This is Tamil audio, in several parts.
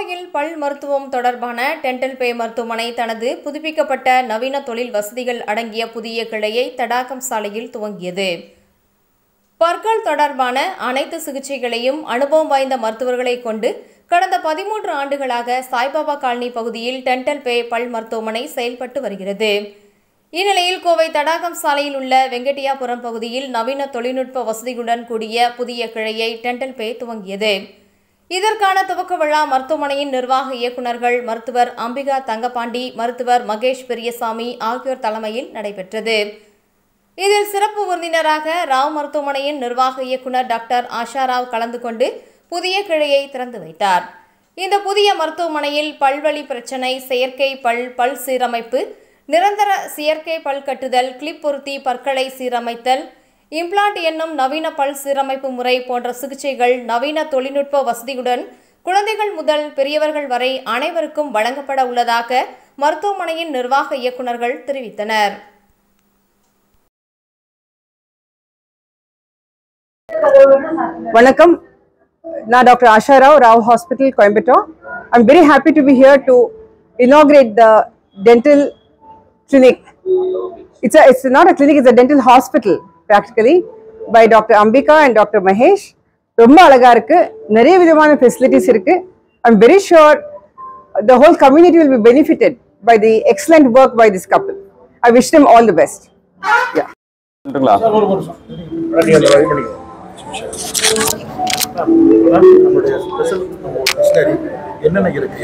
கோவையில் பல் மருத்துவம் தொடர்பான டென்டல் பே மருத்துவமனை தனது புதுப்பிக்கப்பட்ட நவீன தொழில் வசதிகள் அடங்கிய புதிய கிளையை தடாகம் சாலையில் துவங்கியது பற்கள் தொடர்பான அனைத்து சிகிச்சைகளையும் அனுபவம் வாய்ந்த மருத்துவர்களை கொண்டு கடந்த பதிமூன்று ஆண்டுகளாக சாய்பாபா காலனி பகுதியில் டென்டல் பே பல் மருத்துவமனை செயல்பட்டு வருகிறது இந்நிலையில் கோவை தடாகம் சாலையில் உள்ள வெங்கடியாபுரம் பகுதியில் நவீன தொழில்நுட்ப வசதிகளுடன் கூடிய புதிய கிளையை டென்டல் பே துவங்கியது இதற்கான துவக்க விழா மருத்துவமனையின் நிர்வாக இயக்குநர்கள் மருத்துவர் அம்பிகா தங்கபாண்டி மருத்துவர் மகேஷ் பெரியசாமி ஆகியோர் தலைமையில் நடைபெற்றது இதில் சிறப்பு விருந்தினராக ராவ் மருத்துவமனையின் நிர்வாக இயக்குனர் டாக்டர் ஆஷாராவ் கலந்து கொண்டு புதிய கிளையை திறந்து வைத்தார் இந்த புதிய மருத்துவமனையில் பல்வழி பிரச்சனை செயற்கை பல் பல் சீரமைப்பு நிரந்தர செயற்கை பல் கட்டுதல் கிளிப் பொருத்தி பற்களை சீரமைத்தல் இம்ப்ளான்ட் என்னும் நவீன பல் சீரமைப்பு முறை போன்ற சிகிச்சைகள் நவீன தொழில்நுட்ப வசதியுடன் குழந்தைகள் முதல் பெரியவர்கள் வரை அனைவருக்கும் வழங்கப்பட உள்ளதாக மருத்துவமனையின் நிர்வாக இயக்குநர்கள் தெரிவித்தனர் வணக்கம் நான் doctor Asha Rao Rao hospital Coimbatore I'm very happy to be here to inaugurate the dental clinic. It's a, it's not a clinic, it's a dental hospital practically by Dr. Ambika and Dr. Mahesh. ரொம்ப அழகா இருக்கு நிறைய விதமான ஃபெசிலிட்டிஸ் இருக்கு I'm very sure the whole community will be benefited by the excellent work by this couple I wish them all the best yeah சொல்லிட்டுங்களா ஒரு நிமிஷம் நீங்க அந்த வழி பண்ணிக்கோ நம்மளுடைய ஸ்பெஷல் மிஷினரி என்னென்ன இருக்கு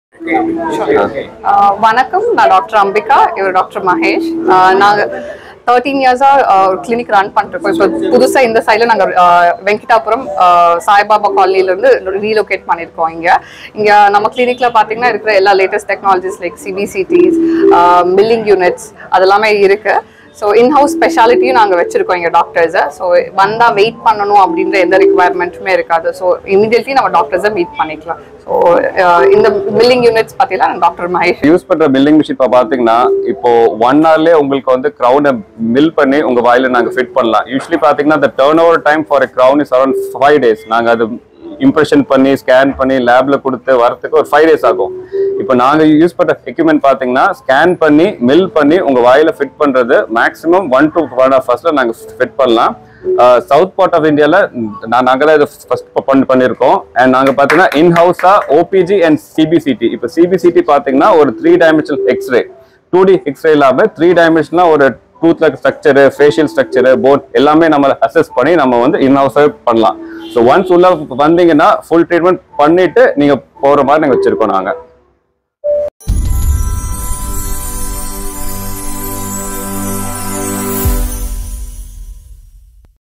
ஆஹ் வணக்கம் நான் டாக்டர் அம்பிகா இவர் டாக்டர் மகேஷ் ஆஹ் நாங்க தேர்ட்டீன் இயர்ஸாக ஒரு கிளினிக் ரன் பண்ணிருக்கோம் இப்போ புதுசாக இந்த சைடில் நாங்கள் வெங்கடாபுரம் ஆஹ் சாய்பாபா காலனிலேருந்து ரீலோகேட் பண்ணியிருக்கோம் இங்கே இங்கே நம்ம கிளினிக்கில் பார்த்தீங்கன்னா இருக்கிற எல்லா latest technologies like CBCTs milling units அதெல்லாமே இருக்குது ஸோ இன்ஹவுஸ் ஸ்பெஷாலிட்டியும் நாங்கள் வச்சுருக்கோம் எங்கள் டாக்டர்ஸை ஸோ வந்தால் வெயிட் பண்ணணும் அப்படின்ற எந்த ரிக்குவயர்மெண்ட்டுமே இருக்காது ஸோ இமீடியட்லி நம்ம டாக்டர்ஸை மீட் பண்ணிக்கலாம் ஸோ இந்த பில்லிங் யூனிட்ஸ் பற்றிலாம் டாக்டர் மகேஷ் யூஸ் பண்ற பில்லிங் மிஷின் இப்போ பாத்தீங்கன்னா இப்போ ஒன் ஹவர்லயே உங்களுக்கு வந்து க்ரௌனை மில் பண்ணி உங்க வாயில நாங்க ஃபிட் பண்ணலாம் யூஸ்வலி பாத்தீங்கன்னா the turn over time for crown is around five days நாங்க அது இம்ப்ரெஷன் பண்ணி ஸ்கேன் பண்ணி லேப்ல கொடுத்து வரதுக்கு ஒரு ஃபைவ் டேஸ் ஆகும் இப்போ நாங்க யூஸ் பண்ற எக்யூப்மெண்ட் பாத்தீங்கன்னா ஸ்கேன் பண்ணி மில் பண்ணி உங்க வாயில ஃபிட் பண்றது maximum one to one half ஃபர்ஸ்ட்ல நாங்க ஃபிட் பண்ணலாம் சவுத் பார்ட் ஆஃப் இந்தியால நான் நாங்களே இது ஃபர்ஸ்ட் பண்ணி பண்ணியிருக்கோம் அண்ட் நாங்க பாத்தீங்கன்னா இன் ஹவுஸா ஓபிஜி அண்ட் சிபிசிடி இப்போ சிபிசிடி பாத்தீங்கன்னா ஒரு three dimensional x-ray two D x-ray இல்லாம த்ரீ டைமென்ஷனா ஒரு டூத்ல ஸ்ட்ரக்சரு ஃபேஷியல் ஸ்ட்ரக்சரு போன் எல்லாமே நம்ம அசஸ் பண்ணி நம்ம வந்து இன் ஹவுஸாக பண்ணலாம் ஸோ ஒன்ஸ் உள்ள வந்தீங்கன்னா ஃபுல் ட்ரீட்மெண்ட் பண்ணிட்டு நீங்க போற மாதிரி நாங்க வச்சிருக்கோம் நாங்க